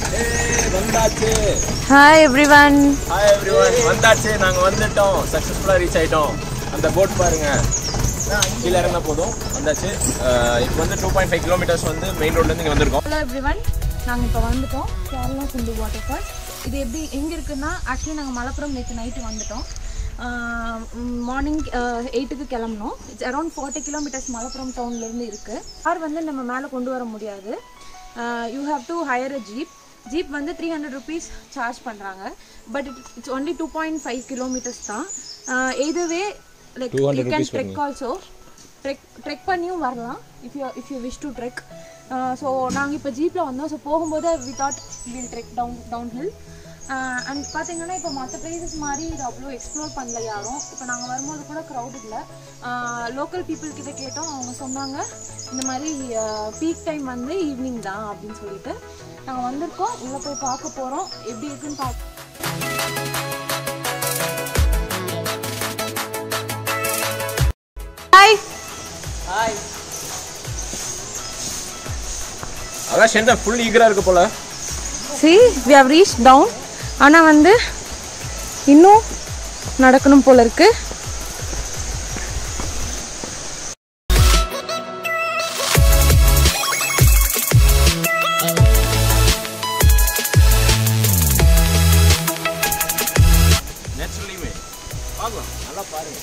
ஏய், வந்தாச்சு hi everyone hi everyone வந்தாச்சு நாங்க வந்துட்டோம் சக்சஸ்ஃபுல்லா ரீச் ஆயிட்டோம் அந்த போட் பாருங்க கீழே இறங்கினா போதும் வந்தாச்சு அஹ், இப்போ வந்து டூ பாயிண்ட் ஃபைவ் கிலோமீட்டர்ஸ் வந்து மெயின் ரோட்ல இருந்து இங்க வந்திருக்கோம் ஹலோ எவ்ரிவன் நாங்கள் இப்போ வந்துட்டோம் கேரளா சிந்து வாட்டர் ஃபால்ஸ் இது எப்படி எங்கே இருக்குன்னா ஆக்சுவலி நாங்கள் மலப்புரம் நேற்று நைட்டு வந்துட்டோம் மார்னிங் எயிட்டுக்கு கிளம்புனோம் it's around forty kilometres Malappuram டவுன்லேருந்து இருக்குது கார் வந்து நம்ம மேலே கொண்டு வர முடியாது you have to hire a jeep jeep வந்து த்ரீ ஹண்ட்ரட் ருபீஸ் சார்ஜ் பண்ணுறாங்க but it it's only two point five kilometres தான் எதுவே like you can trek also trek trek பண்ணியும் வரலாம் if you if you wish to trek so நாங்கள் இப்போ ஜீப்பில் வந்தோம் ஸோ போகும்போது we thought will trek down down hill and பார்த்தீங்கன்னா இப்போ மற்ற பிளேசஸ் மாதிரி இது அவ்வளோ எக்ஸ்ப்ளோர் பண்ணல யாரும் இப்போ நாங்கள் வரும்போது கூட க்ரௌட் இல்லை லோக்கல் பீப்புள் கிட்ட கேட்டோம் அவங்க சொன்னாங்க இந்த மாதிரி பீக் டைம் வந்து ஈவினிங் தான் அப்படின்னு சொல்லிட்டு நாங்கள் வந்திருக்கோம் உள்ளே போய் பார்க்க போகிறோம் எப்படி இருக்குன்னு பார்க்க ஹாய் அதான் சென்டர் ஃபுல் ஈகரா இருக்கு போல see we have reach down ஆனால் வந்து இன்னும் நடக்கணும் போல இருக்கு நேச்சுரலியுமே பார்க்கலாம் நல்லா பாருங்க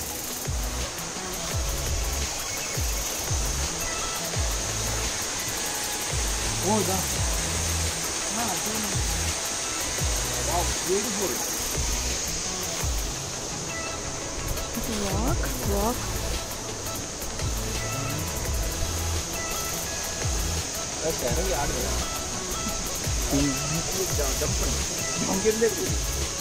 வாக் வாக் இறங்கி ஆடுங்க ஜம்ப் பண்ணு அங்கிருந்தே போகுது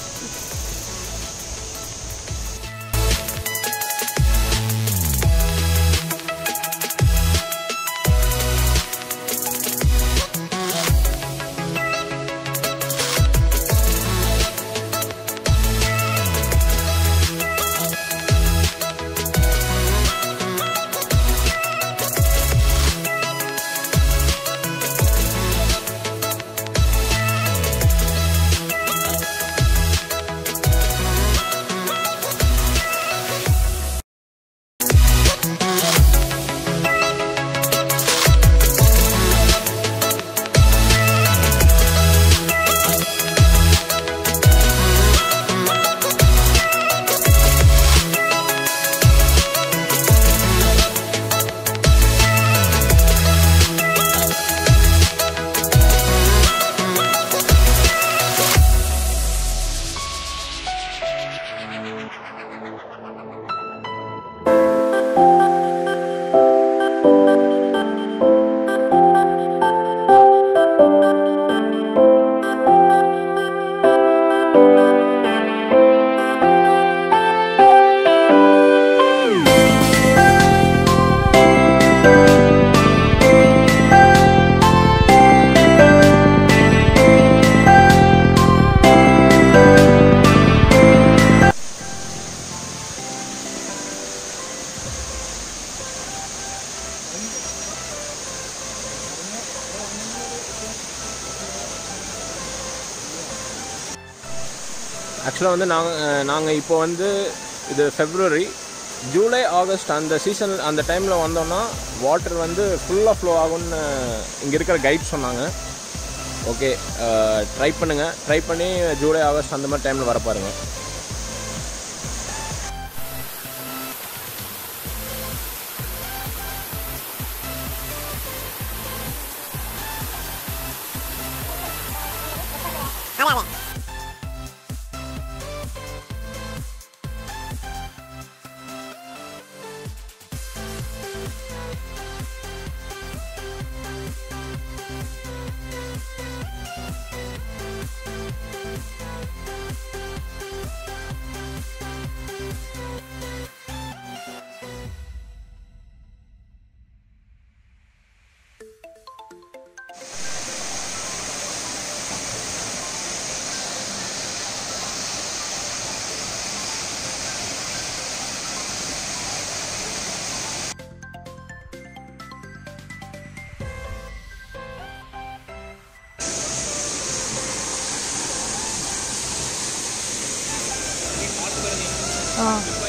ஆக்சுவலாக வந்து நாங்கள் நாங்கள் இப்போ வந்து இது ஃபெப்ரவரி ஜூலை ஆகஸ்ட் அந்த சீசன் அந்த டைமில் வந்தோம்னா வாட்டர் வந்து ஃபுல்லாக ஃப்ளோ ஆகும்னு இங்கே இருக்கிற கைட் சொன்னாங்க ஓகே ட்ரை பண்ணுங்கள் ட்ரை பண்ணி ஜூலை ஆகஸ்ட் அந்த மாதிரி டைமில் வர பாருங்க ஆ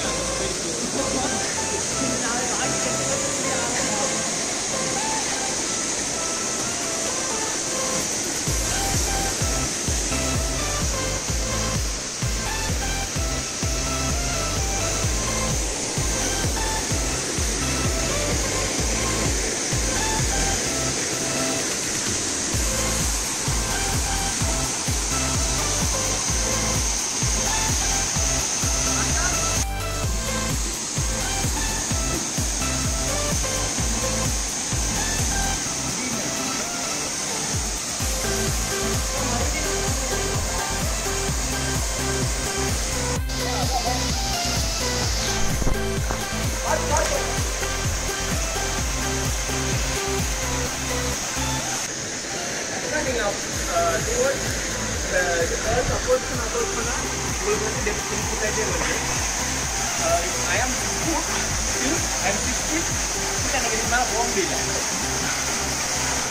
நீங்கள் டுவர்ட்ஸ் இது கேர்ள்ஸ் அப்ரோச் பண்ண அப்ரோச் பண்ணால் உங்களுக்கு வந்து டெப்த் இன்க்ரீஸ் ஆகிட்டே வருது I am good still I am six feet எனக்கு இதுக்கு மேலே போக முடியல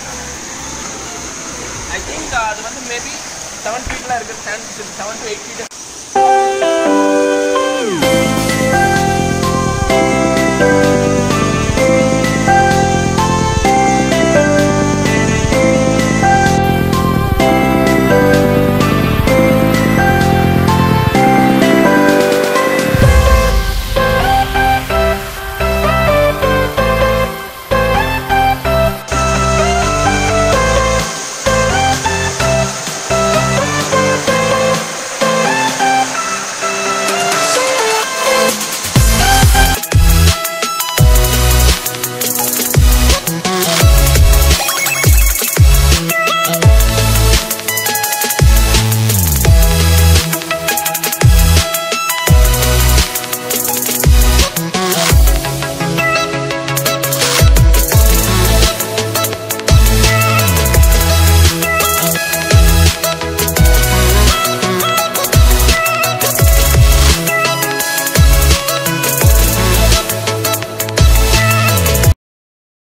ஐ திங்க் அது வந்து மேபி செவன் ஃபீட்டில் இருக்கிற chance seven to eight feet